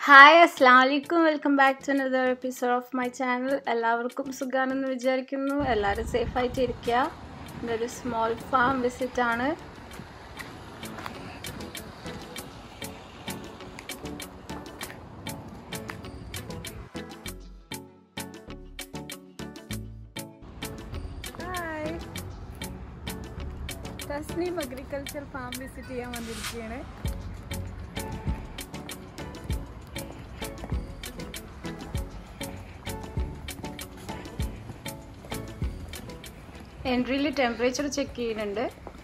hi അസ്സാം വലൈക്കും welcome back to another episode of my channel എല്ലാവർക്കും സുഖാണെന്ന് വിചാരിക്കുന്നു എല്ലാവരും സേഫായിട്ട് ഇരിക്കുക ഇതൊരു സ്മോൾ ഫാം വിസിറ്റ് ആണ് hi Tasneem agriculture farm visit ചെയ്യാൻ വന്നിരിക്കുകയാണ് എൻട്രിയിൽ ടെമ്പറേച്ചർ ചെക്ക് ചെയ്യുന്നുണ്ട്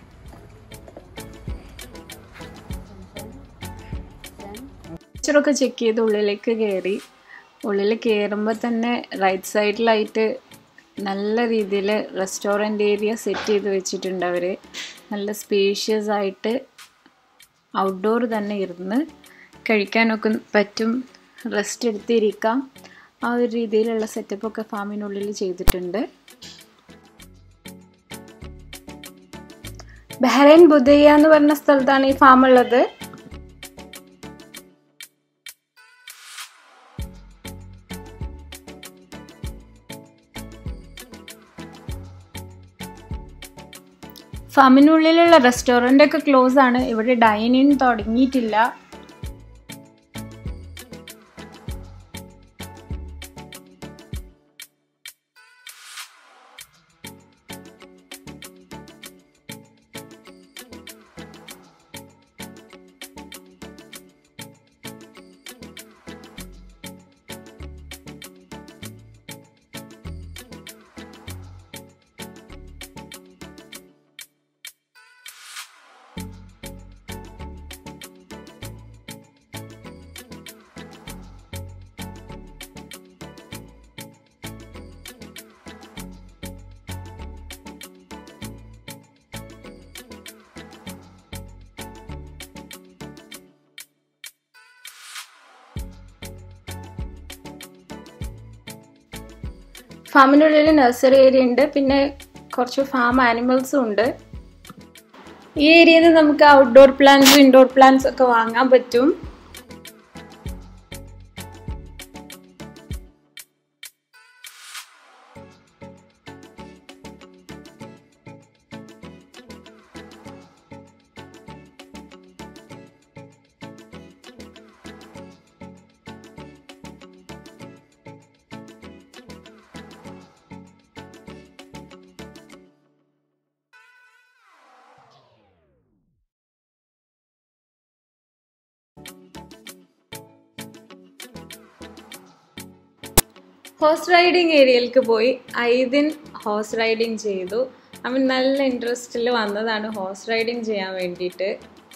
ടെമ്പറേച്ചറൊക്കെ ചെക്ക് ചെയ്ത് ഉള്ളിലേക്ക് കയറി ഉള്ളിൽ കയറുമ്പോൾ തന്നെ റൈറ്റ് സൈഡിലായിട്ട് നല്ല രീതിയിൽ റെസ്റ്റോറൻറ്റ് ഏരിയ സെറ്റ് ചെയ്ത് വെച്ചിട്ടുണ്ട് അവർ നല്ല സ്പേഷ്യസ് ആയിട്ട് ഔട്ട്ഡോർ തന്നെ ഇരുന്ന് കഴിക്കാനൊക്കെ പറ്റും റെസ്റ്റ് എടുത്തിരിക്കാം ആ ഒരു രീതിയിലുള്ള സെറ്റപ്പൊക്കെ ഫാമിനുള്ളിൽ ചെയ്തിട്ടുണ്ട് ബഹ്റൈൻ ബുദയ്യ എന്ന് പറഞ്ഞ സ്ഥലത്താണ് ഈ ഫാം ഉള്ളത് ഫാമിനുള്ളിലുള്ള റെസ്റ്റോറൻ്റ് ഒക്കെ ക്ലോസ് ആണ് ഇവിടെ ഡൈനിങ് തുടങ്ങിയിട്ടില്ല ഫാമിനുള്ളിൽ നഴ്സറി ഏരിയ ഉണ്ട് പിന്നെ കുറച്ച് ഫാം ആനിമൽസും ഉണ്ട് ഈ ഏരിയയിൽ നിന്ന് നമുക്ക് ഔട്ട്ഡോർ പ്ലാന്റ്സും ഇൻഡോർ പ്ലാന്റ്സ് ഒക്കെ വാങ്ങാൻ പറ്റും ഹോഴ്സ് റൈഡിങ് ഏരിയയിലേക്ക് പോയി ഐദിൻ ഹോഴ്സ് റൈഡിങ് ചെയ്തു അവൻ നല്ല ഇൻട്രസ്റ്റിൽ വന്നതാണ് ഹോഴ്സ് റൈഡിങ് ചെയ്യാൻ വേണ്ടിയിട്ട്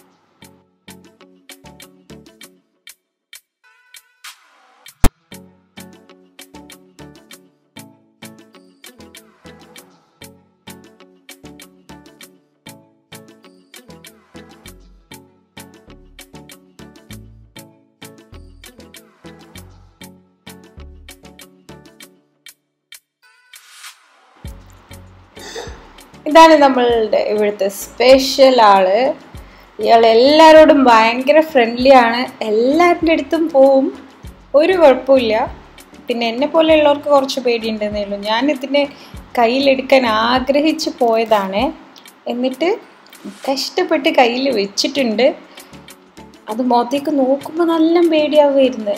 ഇതാണ് നമ്മളുടെ ഇവിടുത്തെ സ്പെഷ്യൽ ആള് ഇയാൾ എല്ലാവരോടും ഭയങ്കര ഫ്രണ്ട്ലി ആണ് എല്ലാവരുടെ അടുത്തും പോവും ഒരു കുഴപ്പമില്ല പിന്നെ എന്നെ പോലെയുള്ളവർക്ക് കുറച്ച് പേടിയുണ്ടെന്നേ ഉള്ളൂ ഞാൻ ഇതിനെ കയ്യിലെടുക്കാൻ ആഗ്രഹിച്ച് പോയതാണ് എന്നിട്ട് കഷ്ടപ്പെട്ട് കയ്യിൽ വെച്ചിട്ടുണ്ട് അത് മുഖത്തേക്ക് നോക്കുമ്പോൾ നല്ല പേടിയാവുമായിരുന്നു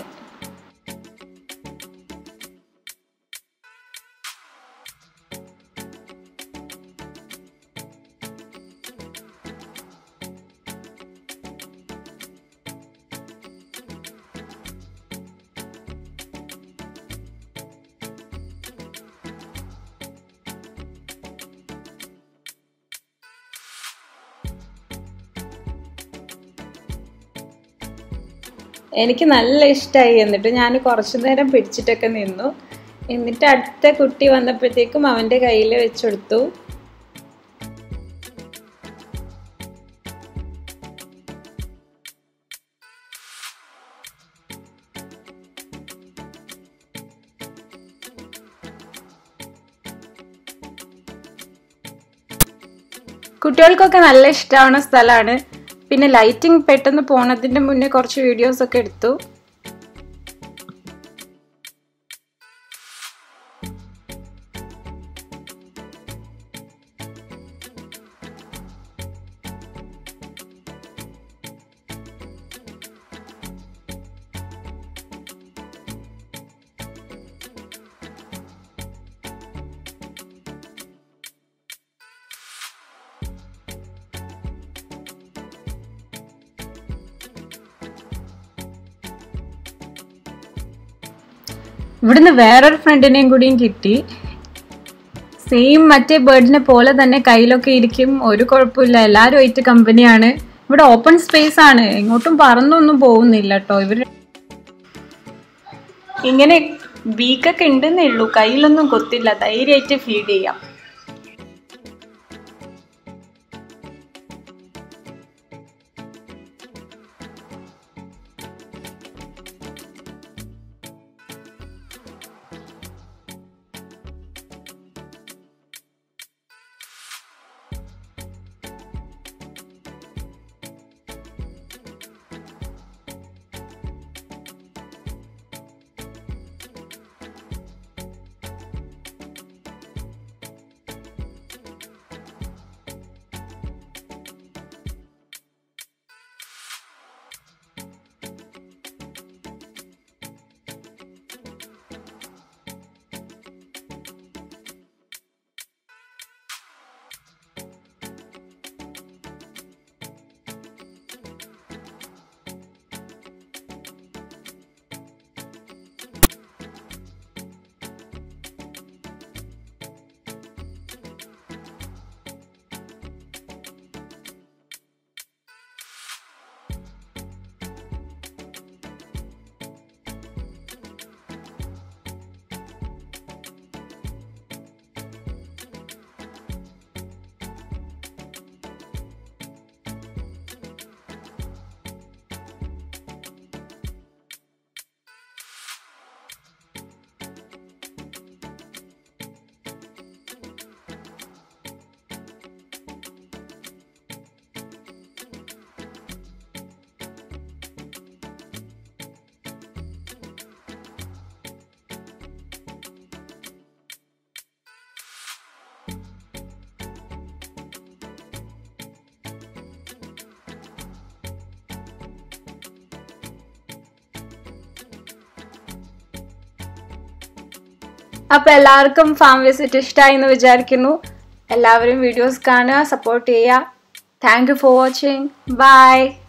എനിക്ക് നല്ല ഇഷ്ടമായി എന്നിട്ട് ഞാൻ കുറച്ചു നേരം പിടിച്ചിട്ടൊക്കെ നിന്നു എന്നിട്ട് അടുത്ത കുട്ടി വന്നപ്പോഴത്തേക്കും അവൻ്റെ കയ്യിൽ വെച്ചെടുത്തു കുട്ടികൾക്കൊക്കെ നല്ല ഇഷ്ടമാണ് സ്ഥലമാണ് പിന്നെ ലൈറ്റിംഗ് പെട്ടെന്ന് പോണതിൻ്റെ മുന്നേ കുറച്ച് വീഡിയോസ് ഒക്കെ എടുത്തു ഇവിടുന്ന് വേറൊരു ഫ്രണ്ടിനെയും കൂടിയും കിട്ടി സെയിം മറ്റേ ബേർഡിനെ പോലെ തന്നെ കയ്യിലൊക്കെ ഇരിക്കും ഒരു കുഴപ്പമില്ല എല്ലാവരും ആയിട്ട് കമ്പനിയാണ് ഇവിടെ ഓപ്പൺ സ്പേസ് ആണ് എങ്ങോട്ടും പറന്നൊന്നും പോകുന്നില്ല കേട്ടോ ഇവര് ഇങ്ങനെ വീക്കൊക്കെ ഉണ്ടെന്നേ ഉള്ളൂ കയ്യിലൊന്നും കൊത്തില്ല ധൈര്യമായിട്ട് ഫീഡ് ചെയ്യാം അപ്പൊ എല്ലാവർക്കും ഫാം വിസിറ്റ് ഇഷ്ടമായി എന്ന് വിചാരിക്കുന്നു എല്ലാവരും വീഡിയോസ് കാണുക സപ്പോർട്ട് ചെയ്യുക thank you for watching by